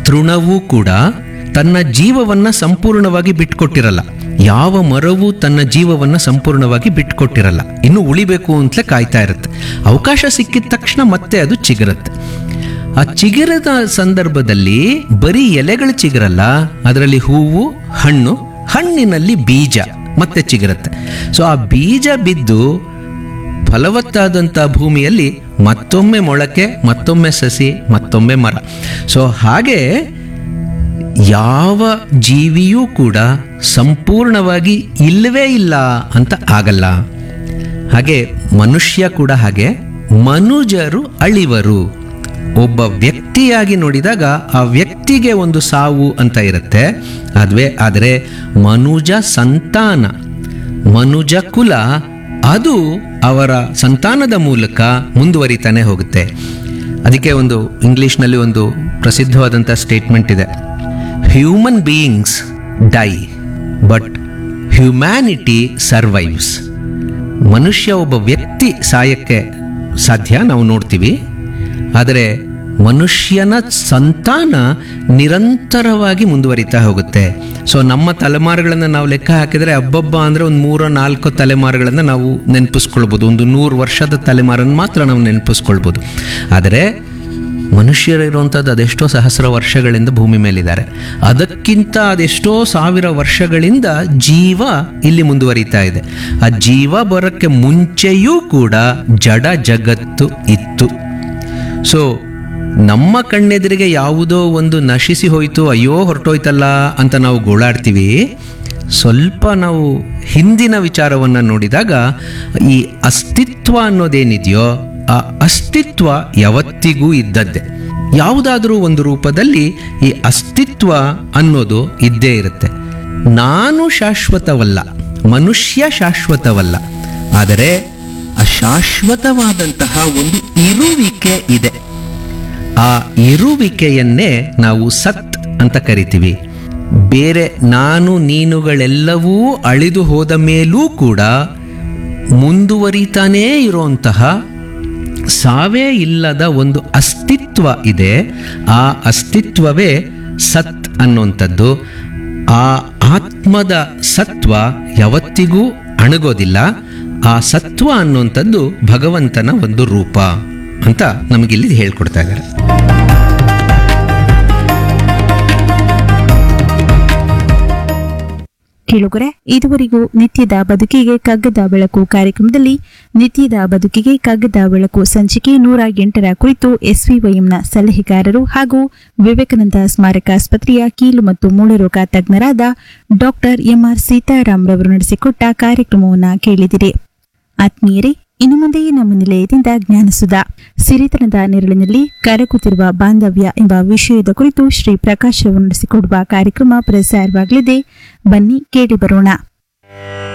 ತೃಣವೂ ಕೂಡ ತನ್ನ ಜೀವವನ್ನ ಸಂಪೂರ್ಣವಾಗಿ ಬಿಟ್ಕೊಟ್ಟಿರಲ್ಲ ಯಾವ ಮರವೂ ತನ್ನ ಜೀವವನ್ನ ಸಂಪೂರ್ಣವಾಗಿ ಬಿಟ್ಕೊಟ್ಟಿರಲ್ಲ ಇನ್ನು ಉಳಿಬೇಕು ಅಂತಲೇ ಕಾಯ್ತಾ ಇರುತ್ತೆ ಅವಕಾಶ ಸಿಕ್ಕಿದ ತಕ್ಷಣ ಮತ್ತೆ ಅದು ಚಿಗುರುತ್ತೆ ಆ ಚಿಗುರದ ಸಂದರ್ಭದಲ್ಲಿ ಬರೀ ಎಲೆಗಳು ಚಿಗುರಲ್ಲ ಅದರಲ್ಲಿ ಹೂವು ಹಣ್ಣು ಹಣ್ಣಿನಲ್ಲಿ ಬೀಜ ಮತ್ತೆ ಚಿಗುರುತ್ತೆ ಸೊ ಆ ಬೀಜ ಬಿದ್ದು ಫಲವತ್ತಾದಂಥ ಭೂಮಿಯಲ್ಲಿ ಮತ್ತೊಮ್ಮೆ ಮೊಳಕೆ ಮತ್ತೊಮ್ಮೆ ಸಸಿ ಮತ್ತೊಮ್ಮೆ ಮರ ಸೊ ಹಾಗೆ ಯಾವ ಜೀವಿಯೂ ಕೂಡ ಸಂಪೂರ್ಣವಾಗಿ ಇಲ್ಲವೇ ಇಲ್ಲ ಅಂತ ಆಗಲ್ಲ ಹಾಗೆ ಮನುಷ್ಯ ಕೂಡ ಹಾಗೆ ಮನುಜರು ಅಳಿವರು ಒಬ್ಬ ವ್ಯಕ್ತಿಯಾಗಿ ನೋಡಿದಾಗ ಆ ವ್ಯಕ್ತಿಗೆ ಒಂದು ಸಾವು ಅಂತ ಇರುತ್ತೆ ಅದುವೇ ಆದರೆ ಮನುಜ ಸಂತಾನ ಮನುಜ ಕುಲ ಅದು ಅವರ ಸಂತಾನದ ಮೂಲಕ ಮುಂದುವರಿತಾನೆ ಹೋಗುತ್ತೆ ಅದಕ್ಕೆ ಒಂದು ಇಂಗ್ಲಿಷ್ನಲ್ಲಿ ಒಂದು ಪ್ರಸಿದ್ಧವಾದಂಥ ಸ್ಟೇಟ್ಮೆಂಟ್ ಇದೆ human beings die but humanity survives ಮನುಷ್ಯ ಒಬ್ಬ ವ್ಯಕ್ತಿ ಸಾಯಕ್ಕೆ ಸಾಧ್ಯ ನಾವು ನೋಡ್ತೀವಿ ಆದರೆ ಮನುಷ್ಯನ ಸಂತಾನ ನಿರಂತರವಾಗಿ ಮುಂದುವರಿತಾ ಹೋಗುತ್ತೆ ಸೊ ನಮ್ಮ ತಲೆಮಾರುಗಳನ್ನು ನಾವು ಲೆಕ್ಕ ಹಾಕಿದರೆ ಹಬ್ಬಬ್ಬ ಅಂದರೆ ಒಂದು ಮೂರೋ ನಾಲ್ಕು ತಲೆಮಾರುಗಳನ್ನು ನಾವು ನೆನಪಿಸ್ಕೊಳ್ಬೋದು ಒಂದು ನೂರು ವರ್ಷದ ತಲೆಮಾರನ್ನು ಮಾತ್ರ ನಾವು ನೆನಪಿಸ್ಕೊಳ್ಬೋದು ಆದರೆ ಮನುಷ್ಯರಿರುವಂಥದ್ದು ಅದೆಷ್ಟೋ ಸಹಸ್ರ ವರ್ಷಗಳಿಂದ ಭೂಮಿ ಮೇಲಿದ್ದಾರೆ ಅದಕ್ಕಿಂತ ಅದೆಷ್ಟೋ ಸಾವಿರ ವರ್ಷಗಳಿಂದ ಜೀವ ಇಲ್ಲಿ ಮುಂದುವರಿತಾ ಇದೆ ಆ ಜೀವ ಬರೋಕ್ಕೆ ಮುಂಚೆಯೂ ಕೂಡ ಜಡ ಜಗತ್ತು ಇತ್ತು ಸೊ ನಮ್ಮ ಕಣ್ಣೆದುರಿಗೆ ಯಾವುದೋ ಒಂದು ನಶಿಸಿ ಹೋಯಿತು ಅಯ್ಯೋ ಹೊರಟೋಯ್ತಲ್ಲ ಅಂತ ನಾವು ಗೋಳಾಡ್ತೀವಿ ಸ್ವಲ್ಪ ನಾವು ಹಿಂದಿನ ವಿಚಾರವನ್ನು ನೋಡಿದಾಗ ಈ ಅಸ್ತಿತ್ವ ಅನ್ನೋದೇನಿದೆಯೋ ಆ ಅಸ್ತಿತ್ವ ಯಾವತ್ತಿಗೂ ಇದ್ದದ್ದೇ ಯಾವುದಾದ್ರೂ ಒಂದು ರೂಪದಲ್ಲಿ ಈ ಅಸ್ತಿತ್ವ ಅನ್ನೋದು ಇದ್ದೇ ಇರುತ್ತೆ ನಾನು ಶಾಶ್ವತವಲ್ಲ ಮನುಷ್ಯ ಶಾಶ್ವತವಲ್ಲ ಆದರೆ ಅಶಾಶ್ವತವಾದಂತಹ ಒಂದು ಇರುವಿಕೆ ಇದೆ ಆ ಇರುವಿಕೆಯನ್ನೇ ನಾವು ಸತ್ ಅಂತ ಕರಿತೀವಿ ಬೇರೆ ನಾನು ನೀನುಗಳೆಲ್ಲವೂ ಅಳಿದು ಹೋದ ಮೇಲೂ ಕೂಡ ಮುಂದುವರಿತಾನೇ ಇರುವಂತಹ ಸಾವೇ ಇಲ್ಲದ ಒಂದು ಅಸ್ತಿತ್ವ ಇದೆ ಆ ಅಸ್ತಿತ್ವವೇ ಸತ್ ಅನ್ನುವಂಥದ್ದು ಆ ಆತ್ಮದ ಸತ್ವ ಯಾವತ್ತಿಗೂ ಅಣಗೋದಿಲ್ಲ ಆ ಸತ್ವ ಅನ್ನುವಂಥದ್ದು ಭಗವಂತನ ಒಂದು ರೂಪ ಅಂತ ನಮಗಿಲ್ಲಿ ಹೇಳ್ಕೊಡ್ತಾ ಇದ್ದಾರೆ ಕೇಳುಗರೆ ಇದುವರೆಗೂ ನಿತ್ಯದ ಬದುಕಿಗೆ ಕಗ್ಗದ ಬೆಳಕು ಕಾರ್ಯಕ್ರಮದಲ್ಲಿ ನಿತ್ಯದ ಬದುಕಿಗೆ ಕಗ್ಗದ ಬೆಳಕು ಸಂಚಿಕೆ ನೂರ ಎಂಟರ ಕುರಿತು ಎಸ್ವಿವೈಎಂನ ಸಲಹೆಗಾರರು ಹಾಗೂ ವಿವೇಕಾನಂದ ಸ್ಮಾರಕ ಆಸ್ಪತ್ರೆಯ ಕೀಲು ಮತ್ತು ಮೂಳೆರೋಗ ತಜ್ಞರಾದ ಡಾಕ್ಟರ್ ಎಂಆರ್ ಸೀತಾರಾಮ್ ರವರು ನಡೆಸಿಕೊಟ್ಟ ಕಾರ್ಯಕ್ರಮವನ್ನು ಕೇಳಿದಿರಿ ಆತ್ಮೀಯರೇ ಇನ್ನು ಮುಂದೆ ನಮ್ಮ ನಿಲಯದಿಂದ ಜ್ಞಾನಸುಧ ಸಿರಿತನದ ನೆರಳಿನಲ್ಲಿ ಕರಗುತ್ತಿರುವ ಬಾಂಧವ್ಯ ಎಂಬ ವಿಷಯದ ಕುರಿತು ಶ್ರೀ ಪ್ರಕಾಶ್ ರವರು ನಡೆಸಿಕೊಡುವ ಕಾರ್ಯಕ್ರಮ ಪ್ರಸಾರವಾಗಲಿದೆ ಬನ್ನಿ ಕೇಳಿ ಬರೋಣ